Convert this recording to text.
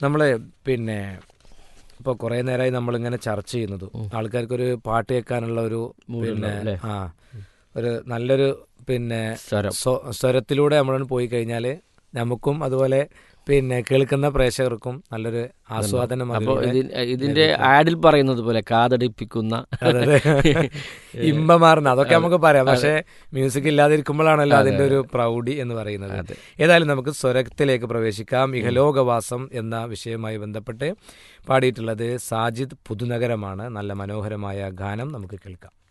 നമ്മൾ പിന്നെ ഇപ്പോൾ കുറേ നേരമായി നമ്മളിങ്ങനെ ചർച്ച ചെയ്യുന്നത് ആൾക്കാർക്കൊരു പാട്ട് കേൾക്കാനുള്ള ഒരു പിന്നെ അല്ലേ? ആ ഒരു നല്ലൊരു പിന്നെ സ്വരം സ്വ- സ്വരത്തിലൂടെ നമ്മളൊന്ന് പോയി കഴിഞ്ഞാൽ നമുക്കും അതുപോലെ പിന്നെ കേൾക്കുന്ന പ്രേക്ഷകർക്കും നല്ലൊരു ആസ്വാദനം അപ്പോൾ അതിലൂടെ ഇതിൻ- ഇതിന്റെ ആഡിൽ പറയുന്നത് പോലെ കാതടിപ്പിക്കുന്ന അതെ ഇമ്പമാർന്ന അതൊക്കെ നമുക്ക് പറയാം പക്ഷേ മ്യൂസിക് ഇല്ലാതിരിക്കുമ്പോഴാണല്ലോ അതിന്റെ ഒരു പ്രൗഢി എന്ന് പറയുന്നത് ഏതായാലും നമുക്ക് സ്വരത്തിലേക്ക് പ്രവേശിക്കാം ഇഹലോകവാസം എന്ന വിഷയവുമായി ബന്ധപ്പെട്ട് പാടിയിട്ടുള്ളത് സാജിദ് പുതുനഗരമാണ് നല്ല മനോഹരമായ ഗാനം നമുക്ക് കേൾക്കാം